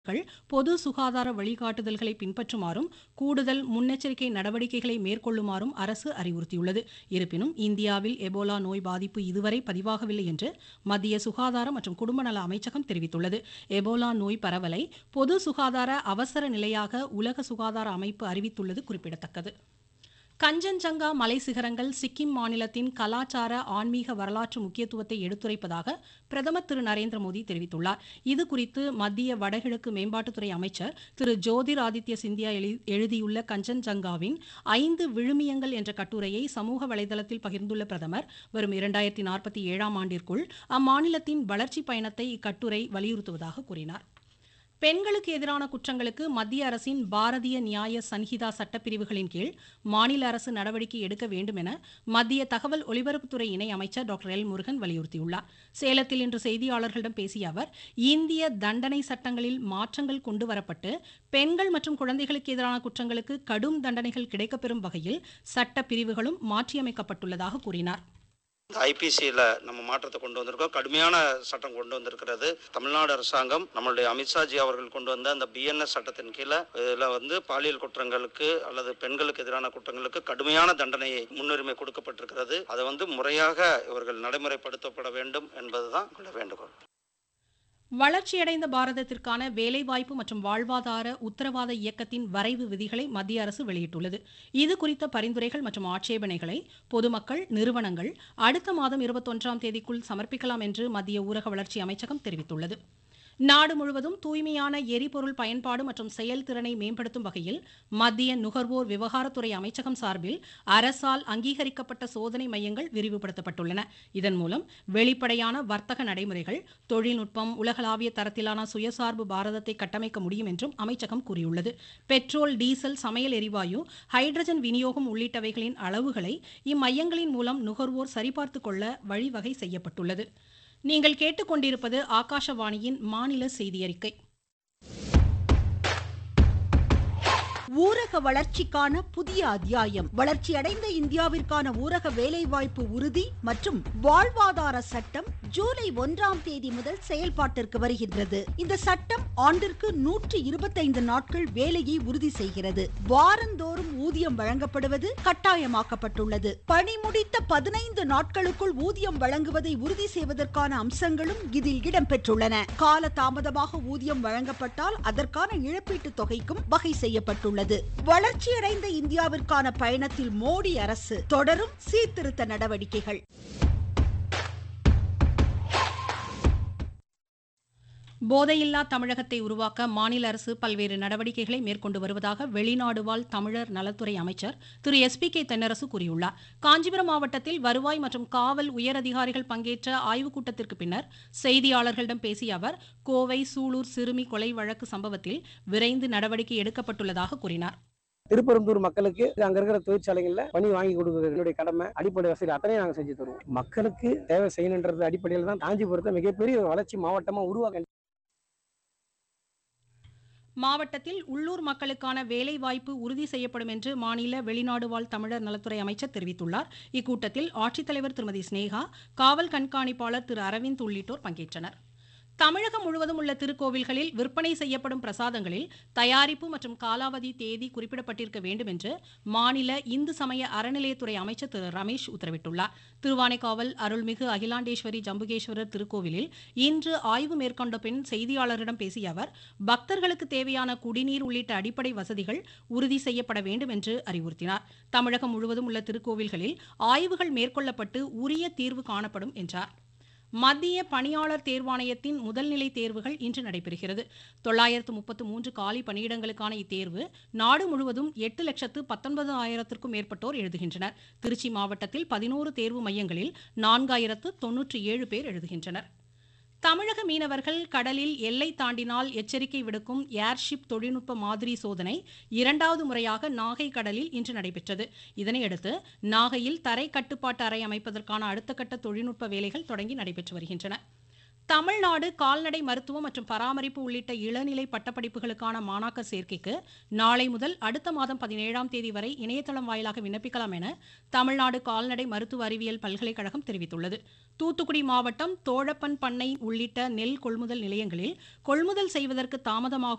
கள் பொது சுகாதார வழிகாட்டுதல்களை பின்பற்றுமாறும் கூடுதல் முன்னெச்சரிக்கை நடவடிக்கைகளை மேற்கொள்ளுமாறும் அரசு அறிவுறுத்தியுள்ளது இருப்பினும் இந்தியாவில் எபோலா நோய் பாதிப்பு இதுவரை பதிவாகவில்லை என்று மத்திய சுகாதார மற்றும் குடும்ப நல அமைச்சகம் தெரிவித்துள்ளது எபோலா நோய் பரவலை பொது சுகாதார அவசர நிலையாக உலக சுகாதார அமைப்பு அறிவித்துள்ளது குறிப்பிடத்தக்கது கஞ்சன்ஜங்கா மலை சிகரங்கள் சிக்கிம் மாநிலத்தின் கலாச்சார ஆன்மீக வரலாற்று முக்கியத்துவத்தை எடுத்துரைப்பதாக பிரதமர் திரு நரேந்திர மோடி தெரிவித்துள்ளார் இது குறித்து மத்திய வடகிழக்கு மேம்பாட்டுத்துறை அமைச்சர் திரு ஜோதிர் ஆதித்ய சிந்தியா எழு- எழுதியுள்ள கஞ்சன்ஜங்காவின் ஐந்து விழுமியங்கள் என்ற கட்டுரையை சமூக வலைதளத்தில் பகிர்ந்துள்ள பிரதமர் வரும் இரண்டாயிரத்தி நாற்பத்தி ஏழாம் ஆண்டிற்குள் அம்மாநிலத்தின் வளர்ச்சி பயணத்தை இக்கட்டுரை வலியுறுத்துவதாக கூறினார் பெண்களுக்கு எதிரான குற்றங்களுக்கு மத்திய அரசின் பாரதிய நியாய சன்ஹிதா சட்டப்பிரிவுகளின் கீழ் மாநில அரசு நடவடிக்கை எடுக்க வேண்டும் என மத்திய தகவல் ஒலிபரப்புத்துறை இணை அமைச்சர் டாக்டர் எல் முருகன் வலியுறுத்தியுள்ளார் சேலத்தில் இன்று செய்தியாளர்களிடம் பேசிய அவர் இந்திய தண்டனை சட்டங்களில் மாற்றங்கள் கொண்டு வரப்பட்டு பெண்கள் மற்றும் குழந்தைகளுக்கு எதிரான குற்றங்களுக்கு கடும் தண்டனைகள் கிடைக்கப்பெறும் வகையில் சட்ட பிரிவுகளும் மாற்றியமைக்கப்பட்டுள்ளதாக கூறினார் இந்த ஐபிசியில் நம்ம மாற்றத்தை கொண்டு வந்திருக்கோம் கடுமையான சட்டம் கொண்டு வந்திருக்கிறது தமிழ்நாடு அரசாங்கம் நம்மளுடைய அமித்ஷாஜி அவர்கள் கொண்டு வந்த அந்த பிஎன்எஸ் சட்டத்தின் கீழே இதில் வந்து பாலியல் குற்றங்களுக்கு அல்லது பெண்களுக்கு எதிரான குற்றங்களுக்கு கடுமையான தண்டனையை முன்னுரிமை கொடுக்கப்பட்டிருக்கிறது அதை வந்து முறையாக இவர்கள் நடைமுறைப்படுத்தப்பட வேண்டும் என்பதுதான் எங்களுடைய வேண்டுகோள் வளர்ச்சியடைந்த பாரதத்திற்கான வேலைவாய்ப்பு மற்றும் வாழ்வாதார உத்தரவாத இயக்கத்தின் வரைவு விதிகளை மத்திய அரசு வெளியிட்டுள்ளது இது குறித்த பரிந்துரைகள் மற்றும் ஆட்சேபனைகளை பொதுமக்கள் நிறுவனங்கள் அடுத்த மாதம் இருபத்தொன்றாம் தேதிக்குள் சமர்ப்பிக்கலாம் என்று மத்திய ஊரக வளர்ச்சி அமைச்சகம் தெரிவித்துள்ளது நாடு முழுவதும் தூய்மையான எரிபொருள் பயன்பாடு மற்றும் செயல்திறனை மேம்படுத்தும் வகையில் மத்திய நுகர்வோர் விவகாரத்துறை அமைச்சகம் சார்பில் அரசால் அங்கீகரிக்கப்பட்ட சோதனை மையங்கள் விரிவுபடுத்தப்பட்டுள்ளன இதன் மூலம் வெளிப்படையான வர்த்தக நடைமுறைகள் தொழில்நுட்பம் உலகளாவிய தரத்திலான சுயசார்பு பாரதத்தை கட்டமைக்க முடியும் என்றும் அமைச்சகம் கூறியுள்ளது பெட்ரோல் டீசல் சமையல் எரிவாயு ஹைட்ரஜன் விநியோகம் உள்ளிட்டவைகளின் அளவுகளை இம்மையங்களின் மூலம் நுகர்வோர் சரிபார்த்துக் கொள்ள வழிவகை செய்யப்பட்டுள்ளது நீங்கள் கேட்டுக்கொண்டிருப்பது ஆகாஷவாணியின் மாநில செய்தியறிக்கை ஊரக வளர்ச்சிக்கான புதிய அத்தியாயம் வளர்ச்சியடைந்த இந்தியாவிற்கான ஊரக வேலைவாய்ப்பு உறுதி மற்றும் வாழ்வாதார சட்டம் ஜூலை ஒன்றாம் தேதி முதல் செயல்பாட்டிற்கு வருகின்றது இந்த சட்டம் ஆண்டிற்கு நூற்றி இருபத்தைந்து நாட்கள் வேலையை உறுதி செய்கிறது வாரந்தோறும் ஊதியம் வழங்கப்படுவது கட்டாயமாக்கப்பட்டுள்ளது பணி முடித்த பதினைந்து நாட்களுக்குள் ஊதியம் வழங்குவதை உறுதி செய்வதற்கான அம்சங்களும் இதில் இடம்பெற்றுள்ளன கால தாமதமாக ஊதியம் வழங்கப்பட்டால் அதற்கான இழப்பீட்டுத் தொகைக்கும் வகை செய்யப்பட்டுள்ளது வளர்ச்சியடைந்த இந்தியாவிற்கான பயணத்தில் மோடி அரசு தொடரும் சீர்திருத்த நடவடிக்கைகள் போதையில்லா தமிழகத்தை உருவாக்க மாநில அரசு பல்வேறு நடவடிக்கைகளை மேற்கொண்டு வருவதாக வெளிநாடு வாழ் தமிழர் நலத்துறை அமைச்சர் திரு எஸ் பி கே தென்னரசு கூறியுள்ளார் காஞ்சிபுரம் மாவட்டத்தில் வருவாய் மற்றும் காவல் உயரதிகாரிகள் பங்கேற்ற ஆய்வுக் கூட்டத்திற்கு பின்னர் செய்தியாளர்களிடம் பேசிய அவர் கோவை சூலூர் சிறுமி கொலை வழக்கு சம்பவத்தில் விரைந்து நடவடிக்கை எடுக்கப்பட்டுள்ளதாக கூறினார் திருப்பரம்பூர் மக்களுக்கு அங்க இருக்கிற தொழிற்சாலைகள்ல பணி வாங்கி கொடுக்குறது என்னுடைய கடமை அடிப்படை வசதி அத்தனையும் நாங்க செஞ்சு தருவோம் மக்களுக்கு தேவை செய்யணுன்றது அடிப்படையில் தான் காஞ்சிபுரத்தை மிகப்பெரிய ஒரு வளர்ச்சி மாவட்டமா உருவாக்க மாவட்டத்தில் உள்ளூர் மக்களுக்கான வேலை வாய்ப்பு உறுதி செய்யப்படும் என்று மாநில வெளிநாடு வாழ் தமிழர் நலத்துறை அமைச்சர் தெரிவித்துள்ளார் இக்கூட்டத்தில் ஆட்சித்தலைவர் திருமதி ஸ்னேகா காவல் கண்காணிப்பாளர் திரு அரவிந்த் உள்ளிட்டோர் பங்கேற்றனர் தமிழகம் முழுவதும் உள்ள திருக்கோவில்களில் விற்பனை செய்யப்படும் பிரசாதங்களில் தயாரிப்பு மற்றும் காலாவதி தேதி குறிப்பிடப்பட்டிருக்க வேண்டும் என்று மாநில இந்து சமய அறநிலையத்துறை அமைச்சர் திரு ரமேஷ் உத்தரவிட்டுள்ளார் திருவானைக்காவல் அருள்மிகு அகிலாண்டேஸ்வரி ஜம்புகேஸ்வரர் திருக்கோவிலில் இன்று ஆய்வு மேற்கொண்ட பின் செய்தியாளரிடம் பேசிய அவர் பக்தர்களுக்கு தேவையான குடிநீர் உள்ளிட்ட அடிப்படை வசதிகள் உறுதி செய்யப்பட வேண்டும் என்று அறிவுறுத்தினார் தமிழகம் முழுவதும் உள்ள திருக்கோவில்களில் ஆய்வுகள் மேற்கொள்ளப்பட்டு உரிய தீர்வு காணப்படும் என்றார் மத்திய பணியாளர் தேர்வாணையத்தின் முதல்நிலை தேர்வுகள் இன்று நடைபெறுகிறது தொள்ளாயிரத்து முப்பத்து மூன்று காலி பணியிடங்களுக்கான இத்தேர்வு நாடு முழுவதும் எட்டு லட்சத்து பத்தொன்பது ஆயிரத்திற்கும் மேற்பட்டோர் எழுதுகின்றனர் திருச்சி மாவட்டத்தில் பதினோரு தேர்வு மையங்களில் நான்காயிரத்து தொன்னூற்றி ஏழு பேர் எழுதுகின்றனர் தமிழக மீனவர்கள் கடலில் எல்லை தாண்டினால் எச்சரிக்கை விடுக்கும் ஏர்ஷிப் தொழில்நுட்ப மாதிரி சோதனை இரண்டாவது முறையாக நாகை கடலில் இன்று நடைபெற்றது இதனையடுத்து நாகையில் தரை கட்டுப்பாட்டு அறை அமைப்பதற்கான அடுத்த கட்ட தொழில்நுட்ப வேலைகள் தொடங்கி நடைபெற்று வருகின்றன தமிழ்நாடு கால்நடை மருத்துவம் மற்றும் பராமரிப்பு உள்ளிட்ட இளநிலை பட்டப்படிப்புகளுக்கான மாணாக்கர் சேர்க்கைக்கு நாளை முதல் அடுத்த மாதம் பதினேழாம் தேதி வரை இணையதளம் வாயிலாக விண்ணப்பிக்கலாம் என தமிழ்நாடு கால்நடை மருத்துவ அறிவியல் பல்கலைக்கழகம் தெரிவித்துள்ளது தூத்துக்குடி மாவட்டம் தோழப்பன் பண்ணை உள்ளிட்ட நெல் கொள்முதல் நிலையங்களில் கொள்முதல் செய்வதற்கு தாமதமாகும்